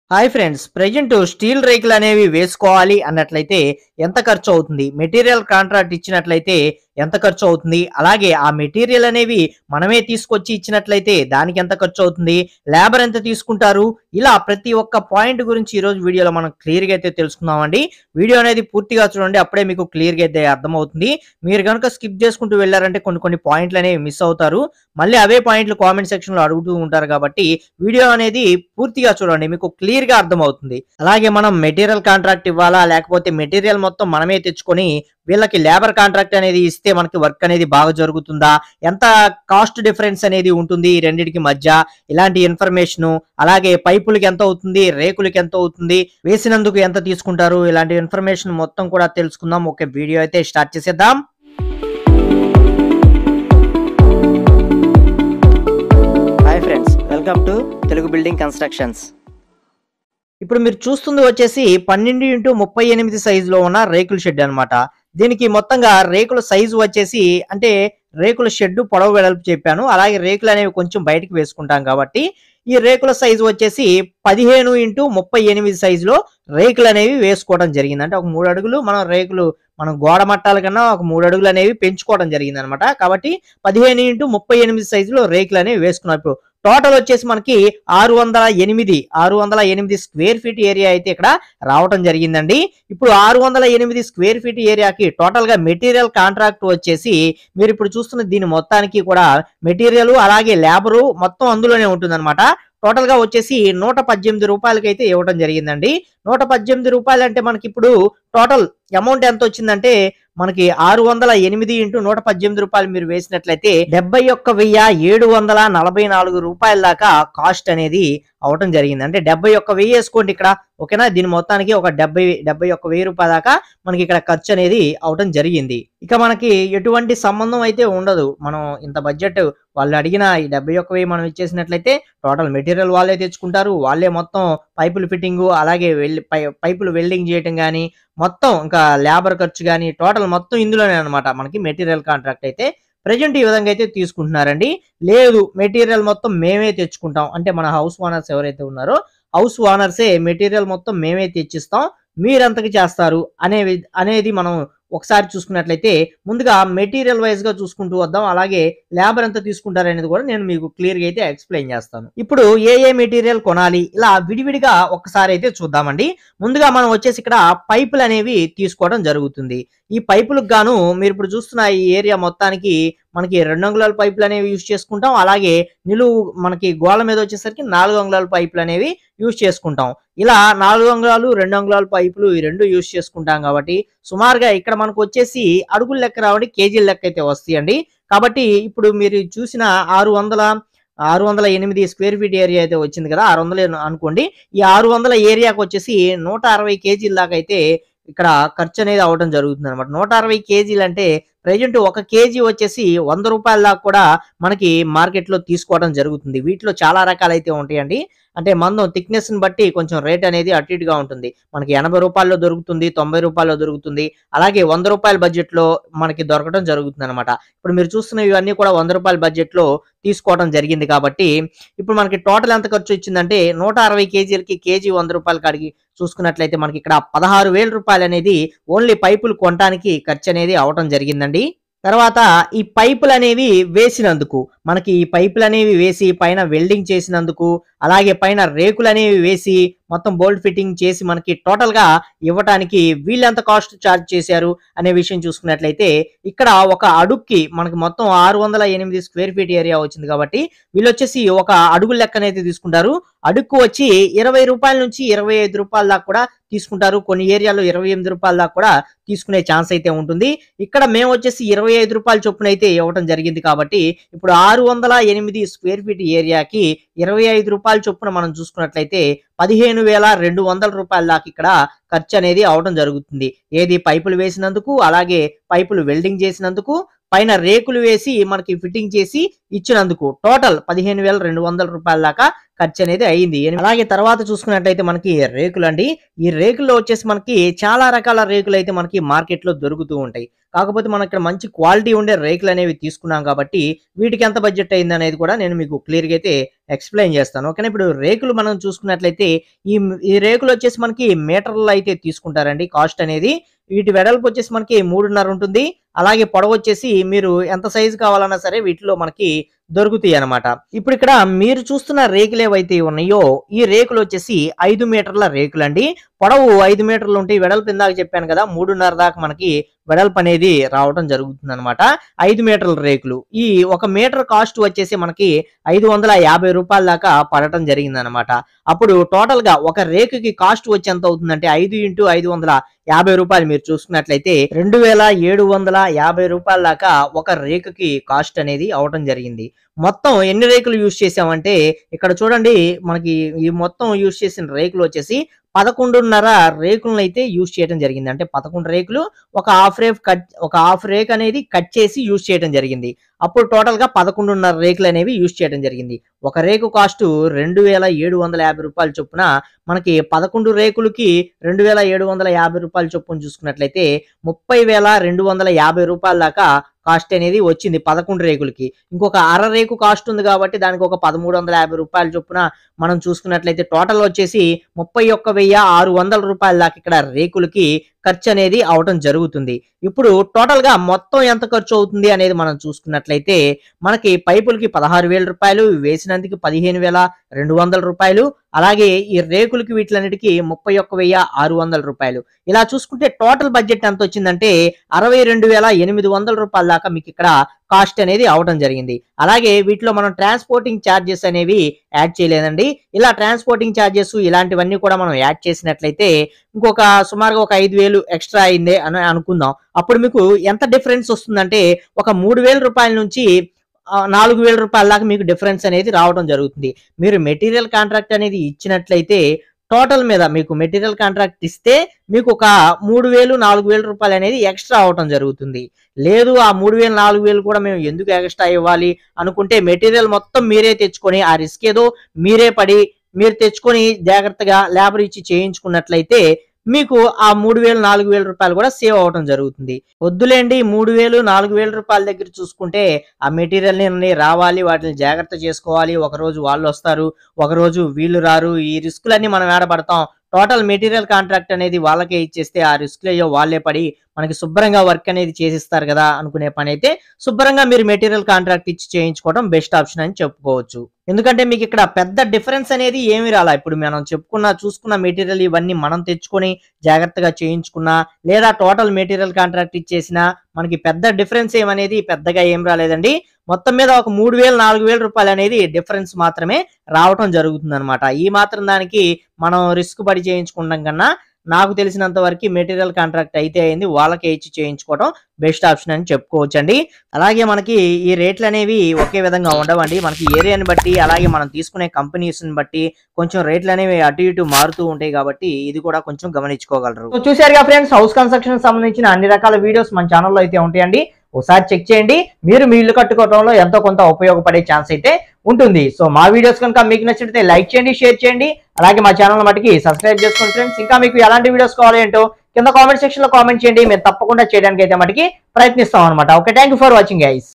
hi friends present steel రేకులు అనేవి వేసుకోవాలి అన్నట్లయితే ఎంత ఖర్చు అవుతుంది మెటీరియల్ కాంట్రాక్ట్ ఇచ్చినట్లయితే ఎంత ఖర్చు అవుతుంది అలాగే ఆ మెటీరియల్ అనేవి మనమే తీసుకొచ్చి ఇచ్చినట్లయితే దానికి ఎంత ఖర్చు అవుతుంది లేబర్ ఎంత తీసుకుంటారు ఇలా ప్రతి ఒక్క పాయింట్ గురించి ఈ రోజు వీడియోలో మనం క్లియర్ గా అయితే తెలుసుకుందామండి వీడియో అనేది పూర్తిగా చూడండి అప్పుడే మీకు క్లియర్ గా అయితే అర్థమవుతుంది మీరు కనుక స్కిప్ చేసుకుంటూ వెళ్ళారంటే కొన్ని కొన్ని పాయింట్లు అనేవి మిస్ అవుతారు మళ్ళీ అవే పాయింట్లు కామెంట్ సెక్షన్ లో అడుగుతూ ఉంటారు కాబట్టి వీడియో అనేది పూర్తిగా చూడండి మీకు క్లియర్ గా అర్థమవుతుంది అలాగే మనం మెటీరియల్ కాంట్రాక్ట్ ఇవ్వాలా లేకపోతే మెటీరియల్ మొత్తం మనమే తెచ్చుకొని వీళ్ళకి లేబర్ కాంట్రాక్ట్ అనేది ఇస్తే మనకి వర్క్ అనేది బాగా జరుగుతుందా ఎంత కాస్ట్ డిఫరెన్స్ అనేది ఉంటుంది ఈ రెండింటికి మధ్య ఇలాంటి ఇన్ఫర్మేషన్ అలాగే పైపులకి ఎంత అవుతుంది రేకులకి ఎంత అవుతుంది వేసినందుకు ఎంత తీసుకుంటారు ఇలాంటి ఇన్ఫర్మేషన్ మొత్తం కూడా తెలుసుకుందాం ఒక వీడియో అయితే స్టార్ట్ చేసేద్దాం hi friends welcome to Telugu building constructions ఇప్పుడు మీరు చూస్తుంది వచ్చేసి పన్నెండు ఇంటూ ముప్పై ఎనిమిది సైజులో ఉన్న రేకుల షెడ్ అన్నమాట దీనికి మొత్తంగా రేకుల సైజు వచ్చేసి అంటే రేకుల షెడ్ పొడవు వెడల్పు చెప్పాను అలాగే రేకులు అనేవి కొంచెం బయటకు వేసుకుంటాం కాబట్టి ఈ రేకుల సైజు వచ్చేసి పదిహేను ఇంటూ ముప్పై ఎనిమిది సైజులో రేకులు అనేవి వేసుకోవడం జరిగింది అంటే ఒక మూడు అడుగులు మనం రేకులు మనం గోడ మట్టాల కన్నా ఒక మూడు అడుగులు అనేవి పెంచుకోవడం జరిగింది అనమాట కాబట్టి పదిహేను ఇంటూ ముప్పై ఎనిమిది సైజులో రేకులు అనేవి వేసుకున్నాం ఇప్పుడు టోటల్ వచ్చేసి మనకి ఆరు వందల ఎనిమిది ఆరు వందల ఎనిమిది స్క్వేర్ ఫీట్ ఏరియా అయితే ఇక్కడ రావటం జరిగిందండి ఇప్పుడు ఆరు వందల ఎనిమిది స్క్వేర్ ఫీట్ ఏరియాకి టోటల్ గా మెటీరియల్ కాంట్రాక్ట్ వచ్చేసి మీరు ఇప్పుడు చూస్తున్న దీని మొత్తానికి కూడా మెటీరియల్ అలాగే లేబరు మొత్తం అందులోనే ఉంటుందన్నమాట టోటల్ గా వచ్చేసి నూట పద్దెనిమిది రూపాయలకి అయితే ఇవ్వడం జరిగిందండి నూట పద్దెనిమిది రూపాయలు అంటే మనకి ఇప్పుడు టోటల్ అమౌంట్ ఎంత వచ్చిందంటే మనకి ఆరు వందల ఎనిమిది ఇంటూ నూట పద్దెనిమిది రూపాయలు మీరు వేసినట్లయితే డెబ్బై ఒక్క వెయ్యి ఏడు వందల నలభై నాలుగు రూపాయల దాకా కాస్ట్ అనేది అవటం జరిగింది అంటే డెబ్బై ఒక్క వెయ్యి వేసుకోండి ఇక్కడ ఓకేనా దీని మొత్తానికి ఒక డెబ్బై డెబ్బై ఒక్క వెయ్యి రూపాయల దాకా మనకి ఇక్కడ ఖర్చు అనేది అవటం జరిగింది ఇక మనకి ఎటువంటి సంబంధం అయితే ఉండదు మనం ఇంత బడ్జెట్ వాళ్ళు అడిగిన ఈ డెబ్బై ఒక్క వెయ్యి మనం ఇచ్చేసినట్లయితే టోటల్ మెటీరియల్ వాళ్ళే తెచ్చుకుంటారు వాళ్ళే మొత్తం పైపులు ఫిట్టింగ్ అలాగే వెల్డి పై- పైపులు వెల్డింగ్ చేయటం కానీ మొత్తం ఇంకా లేబర్ ఖర్చు కానీ టోటల్ మొత్తం ఇందులోనే అన్నమాట మనకి మెటీరియల్ కాంట్రాక్ట్ అయితే ప్రజెంట్ ఈ విధంగా అయితే తీసుకుంటున్నారండి లేదు మెటీరియల్ మొత్తం మేమే తెచ్చుకుంటాం అంటే మన హౌస్ ఓనర్స్ ఎవరైతే ఉన్నారో హౌస్ ఓనర్సే మెటీరియల్ మొత్తం మేమే తెచ్చిస్తాం మీరెంతకి చేస్తారు అనే అనేది మనం ఒకసారి చూసుకున్నట్లయితే ముందుగా మెటీరియల్ వైజ్ గా చూసుకుంటూ వద్దాం అలాగే లేబర్ ఎంత తీసుకుంటారు అనేది కూడా నేను మీకు క్లియర్ గా అయితే ఎక్స్ప్లెయిన్ చేస్తాను ఇప్పుడు ఏ ఏ మెటీరియల్ కొనాలి ఇలా విడివిడిగా ఒక్కసారి అయితే చూద్దామండి ముందుగా మనం వచ్చేసి ఇక్కడ పైపులు అనేవి తీసుకోవడం జరుగుతుంది ఈ పైపులకు గాను మీరు ఇప్పుడు చూస్తున్న ఈ ఏరియా మొత్తానికి మనకి రెండు అంగుళాల పైపులు అనేవి యూజ్ చేసుకుంటాం అలాగే నిలువు మనకి గోడ మీద వచ్చేసరికి నాలుగు అంగుళాల పైపులు అనేవి యూజ్ చేసుకుంటాం ఇలా నాలుగు అంగుళాలు రెండు అంగుళాల పైపులు ఈ రెండు యూజ్ చేసుకుంటాం కాబట్టి సుమారుగా ఇక్కడ మనకు వచ్చేసి అడుగుల లెక్క రావడి కేజీల లెక్క అయితే వస్తాయండి కాబట్టి ఇప్పుడు మీరు చూసిన ఆరు వందల ఆరు వందల ఎనిమిది స్క్వేర్ ఫీట్ ఏరియా అయితే వచ్చింది కదా ఆరు వందలు అనుకోండి ఈ ఆరు వందల ఏరియాకి వచ్చేసి నూట అరవై కేజీల దాకా అయితే ఇక్కడ ఖర్చు అనేది అవడం జరుగుతుంది అనమాట నూట అరవై కేజీలు అంటే ప్రజెంట్ ఒక కేజీ వచ్చేసి వంద రూపాయల దాకా కూడా మనకి మార్కెట్ లో తీసుకోవడం జరుగుతుంది వీటిలో చాలా రకాలు అయితే ఉంటాయండి అంటే మందం థిక్నెస్ ని బట్టి కొంచెం రేట్ అనేది అటు ఇటుగా ఉంటుంది మనకి ఎనభై రూపాయల్లో దొరుకుతుంది తొంభై రూపాయల్లో దొరుకుతుంది అలాగే వంద రూపాయల బడ్జెట్ లో మనకి దొరకడం జరుగుతుంది అనమాట ఇప్పుడు మీరు చూస్తున్న ఇవన్నీ కూడా వంద రూపాయల బడ్జెట్ లో తీసుకోవడం జరిగింది కాబట్టి ఇప్పుడు మనకి టోటల్ ఎంత ఖర్చు వచ్చిందంటే నూట అరవై కేజీలకి కేజీ వంద రూపాయలు కడిగి చూసుకున్నట్లయితే మనకి ఇక్కడ పదహారు వేల రూపాయలు అనేది ఓన్లీ పైపులు కొనడానికి ఖర్చు అనేది అవటం జరిగిందండి తర్వాత ఈ పైపులు అనేవి వేసినందుకు మనకి ఈ పైపులు అనేవి వేసి పైన వెల్డింగ్ చేసినందుకు అలాగే పైన రేకులు అనేవి వేసి మొత్తం బోల్ట్ ఫిట్టింగ్ చేసి మనకి టోటల్ గా ఇవ్వటానికి వీళ్ళెంత కాస్ట్ ఛార్జ్ చేశారు అనే విషయం చూసుకున్నట్లయితే ఇక్కడ ఒక అడుక్కి మనకి మొత్తం ఆరు వందల ఎనిమిది స్క్వేర్ ఫీట్ ఏరియా వచ్చింది కాబట్టి వీళ్ళు వచ్చేసి ఒక అడుగు లెక్కనైతే తీసుకుంటారు అడుక్కు వచ్చి ఇరవై రూపాయల నుంచి ఇరవై ఐదు రూపాయల దాకా కూడా తీసుకుంటారు కొన్ని ఏరియాలో ఇరవై ఎనిమిది రూపాయల దాకా కూడా తీసుకునే ఛాన్స్ అయితే ఉంటుంది ఇక్కడ మేము వచ్చేసి ఇరవై ఐదు రూపాయల చొప్పున అయితే ఇవ్వడం జరిగింది కాబట్టి ఇప్పుడు ఆరు వందల ఎనిమిది స్క్వేర్ ఫీట్ ఏరియాకి ఇరవై ఐదు రూపాయల చొప్పున మనం చూసుకున్నట్లయితే పదిహేను వేల రెండు వందల రూపాయల దాకా ఇక్కడ ఖర్చు అనేది అవడం జరుగుతుంది ఏది పైపులు వేసినందుకు అలాగే పైపులు వెల్డింగ్ చేసినందుకు పైన రేకులు వేసి మనకి ఫిట్టింగ్ చేసి ఇచ్చినందుకు టోటల్ పదిహేను వేల రెండు వందల రూపాయల దాకా ఖర్చు అనేది అయింది అలాగే తర్వాత చూసుకున్నట్లయితే మనకి రేకులు అండి ఈ రేకుల్లో వచ్చేసి మనకి చాలా రకాల రేకులు అయితే మనకి మార్కెట్ లో దొరుకుతూ ఉంటాయి కాకపోతే మనం ఇక్కడ మంచి క్వాలిటీ ఉండే రేకులు అనేవి తీసుకున్నాం కాబట్టి వీటికి ఎంత బడ్జెట్ అయింది అనేది కూడా నేను మీకు క్లియర్ గా అయితే ఎక్స్ప్లెయిన్ చేస్తాను ఓకేనా ఇప్పుడు రేకులు మనం చూసుకున్నట్లయితే ఈ ఈ రేకులు వచ్చేసి మనకి మీటర్లో అయితే తీసుకుంటారండి కాస్ట్ అనేది వీటి వెడల్పు వచ్చేసి మనకి మూడున్నర ఉంటుంది అలాగే పొడవు వచ్చేసి మీరు ఎంత సైజు కావాలన్నా సరే వీటిలో మనకి దొరుకుతాయి అన్నమాట ఇప్పుడు ఇక్కడ మీరు చూస్తున్న రేకులు ఏవైతే ఉన్నాయో ఈ రేకులు వచ్చేసి ఐదు మీటర్ల రేకులు అండి పొడవు ఐదు మీటర్లు ఉంటాయి వెడల్పు ఇందాక చెప్పాను కదా మూడున్నర దాకా మనకి వెడల్పు అనేది రావడం జరుగుతుంది అనమాట ఐదు మీటర్ల రేకులు ఈ ఒక మీటర్ కాస్ట్ వచ్చేసి మనకి ఐదు వందల యాభై రూపాయల దాకా పడటం జరిగింది అనమాట అప్పుడు టోటల్ గా ఒక రేకుకి కాస్ట్ వచ్చి ఎంత అవుతుందంటే ఐదు ఇంటూ ఐదు వందల యాభై రూపాయలు మీరు చూసుకున్నట్లయితే రెండు వేల ఏడు వందల యాభై రూపాయల దాకా ఒక రేకుకి కాస్ట్ అనేది అవటం జరిగింది మొత్తం ఎన్ని రేకులు యూజ్ చేసామంటే ఇక్కడ చూడండి మనకి ఈ మొత్తం యూజ్ చేసిన రేకులు వచ్చేసి పదకొండున్నర రేకులను అయితే యూజ్ చేయడం జరిగింది అంటే పదకొండు రేకులు ఒక హాఫ్ రేక్ కట్ ఒక హాఫ్ రేక్ అనేది కట్ చేసి యూజ్ చేయడం జరిగింది అప్పుడు టోటల్ గా పదకొండున్నర రేకులు అనేవి యూజ్ చేయడం జరిగింది ఒక రేకు కాస్ట్ రెండు వేల ఏడు వందల యాభై రూపాయల చొప్పున మనకి పదకొండు రేకులకి రెండు వేల ఏడు వందల యాభై రూపాయల చొప్పున చూసుకున్నట్లయితే ముప్పై వేల రెండు వందల యాభై రూపాయల దాకా కాస్ట్ అనేది వచ్చింది పదకొండు రేకులకి ఇంకొక అర రేకు కాస్ట్ ఉంది కాబట్టి దానికి ఒక పదమూడు వందల యాభై రూపాయల చొప్పున మనం చూసుకున్నట్లయితే టోటల్ వచ్చేసి ముప్పై ఒక్క వెయ్యి ఆరు వందల రూపాయల దాకా ఇక్కడ రేకులకి ఖర్చు అనేది అవటం జరుగుతుంది ఇప్పుడు టోటల్ గా మొత్తం ఎంత ఖర్చు అవుతుంది అనేది మనం చూసుకున్నట్లయితే మనకి పైపులకి పదహారు వేల రూపాయలు వేసినందుకు పదిహేను వేల రెండు వందల రూపాయలు అలాగే ఈ రేకులకి వీటిలన్నిటికీ ముప్పై ఒక్క వెయ్యి ఆరు వందల రూపాయలు ఇలా చూసుకుంటే టోటల్ బడ్జెట్ ఎంత వచ్చిందంటే అరవై రెండు వేల ఎనిమిది వందల రూపాయల దాకా మీకు ఇక్కడ కాస్ట్ అనేది అవడం జరిగింది అలాగే వీటిలో మనం ట్రాన్స్పోర్టింగ్ ఛార్జెస్ అనేవి యాడ్ చేయలేదండి ఇలా ట్రాన్స్పోర్టింగ్ ఛార్జెస్ ఇలాంటివన్నీ కూడా మనం యాడ్ చేసినట్లయితే ఇంకొక సుమారుగా ఒక ఐదు వేలు ఎక్స్ట్రా అయింది అని అనుకుందాం అప్పుడు మీకు ఎంత డిఫరెన్స్ వస్తుందంటే ఒక మూడు వేల రూపాయల నుంచి ఆ, నాలుగు వేల రూపాయల దాకా మీకు డిఫరెన్స్ అనేది రావడం జరుగుతుంది మీరు మెటీరియల్ కాంట్రాక్ట్ అనేది ఇచ్చినట్లయితే టోటల్ మీద మీకు మెటీరియల్ కాంట్రాక్ట్ ఇస్తే మీకు ఒక మూడు వేలు నాలుగు వేల రూపాయలు అనేది ఎక్స్ట్రా అవటం జరుగుతుంది లేదు ఆ మూడు వేలు నాలుగు వేలు కూడా మేము ఎందుకు ఎక్స్ట్రా ఇవ్వాలి అనుకుంటే మెటీరియల్ మొత్తం మీరే తెచ్చుకొని ఆ రిస్క్ ఏదో మీరే పడి మీరు తెచ్చుకొని జాగ్రత్తగా లేబర్ ఇచ్చి చేయించుకున్నట్లయితే మీకు ఆ మూడు వేలు నాలుగు వేల రూపాయలు కూడా సేవ్ అవటం జరుగుతుంది వద్దులేండి మూడు వేలు నాలుగు వేల రూపాయల దగ్గర చూసుకుంటే ఆ మెటీరియల్ ని రావాలి వాటిని జాగ్రత్త చేసుకోవాలి ఒక రోజు వాళ్ళు వస్తారు ఒక రోజు వీళ్ళు రారు ఈ రిస్కులన్నీ మనం ఏడబడతాం టోటల్ మెటీరియల్ కాంట్రాక్ట్ అనేది వాళ్ళకే ఇచ్చేస్తే ఆ రిస్క్లు అయ్యో వాళ్ళే పడి మనకి శుభ్రంగా వర్క్ అనేది చేసిస్తారు కదా అనుకునే పని అయితే శుభ్రంగా మీరు మెటీరియల్ కాంట్రాక్ట్ ఇచ్చి చేయించుకోవడం బెస్ట్ ఆప్షన్ అని చెప్పుకోవచ్చు ఎందుకంటే మీకు ఇక్కడ పెద్ద డిఫరెన్స్ అనేది ఏమి రాలా ఇప్పుడు మనం చెప్పుకున్న చూసుకున్న మెటీరియల్ ఇవన్నీ మనం తెచ్చుకొని జాగ్రత్తగా చేయించుకున్నా లేదా టోటల్ మెటీరియల్ కాంట్రాక్ట్ ఇచ్చేసినా మనకి పెద్ద డిఫరెన్స్ ఏమనేది పెద్దగా ఏం రాలేదండి మొత్తం మీద ఒక మూడు వేలు నాలుగు వేల రూపాయలు అనేది డిఫరెన్స్ మాత్రమే రావటం జరుగుతుంది అనమాట ఈ మాత్రం దానికి మనం రిస్క్ పడి చేయించుకుంటాం కన్నా నాకు తెలిసినంత వరకు మెటీరియల్ కాంట్రాక్ట్ అయితే అయింది వాళ్ళకే ఇచ్చి చేయించుకోవడం బెస్ట్ ఆప్షన్ అని చెప్పుకోవచ్చండి అలాగే మనకి ఈ రేట్లు అనేవి ఒకే విధంగా ఉండవండి మనకి ఏరియాని బట్టి అలాగే మనం తీసుకునే కంపెనీస్ ని బట్టి కొంచెం రేట్లు అనేవి అటు ఇటు మారుతూ ఉంటాయి కాబట్టి ఇది కూడా కొంచెం గమనించుకోగలరు సో చూసారుగా ఫ్రెండ్స్ హౌస్ కన్స్ట్రక్షన్ సంబంధించిన అన్ని రకాల వీడియోస్ మన ఛానల్లో అయితే ఉంటాయండి ఒకసారి చెక్ చేయండి మీరు మీ ఇల్లు కట్టుకోవడంలో ఎంతో కొంత ఉపయోగపడే ఛాన్స్ అయితే ఉంటుంది సో మా వీడియోస్ కనుక మీకు నచ్చితే లైక్ చేయండి షేర్ చేయండి అలాగే మా ఛానల్ మటుకి సబ్స్క్రైబ్ చేసుకోండి ఫ్రెండ్స్ ఇంకా మీకు ఎలాంటి వీడియోస్ కావాలి ఏంటో కింద కామెంట్ సెక్షన్ లో కామెంట్ చేయండి మేము తప్పకుండా చేయడానికి అయితే మటుకి ప్రయత్నిస్తాం అనమాట okay thank for watching guys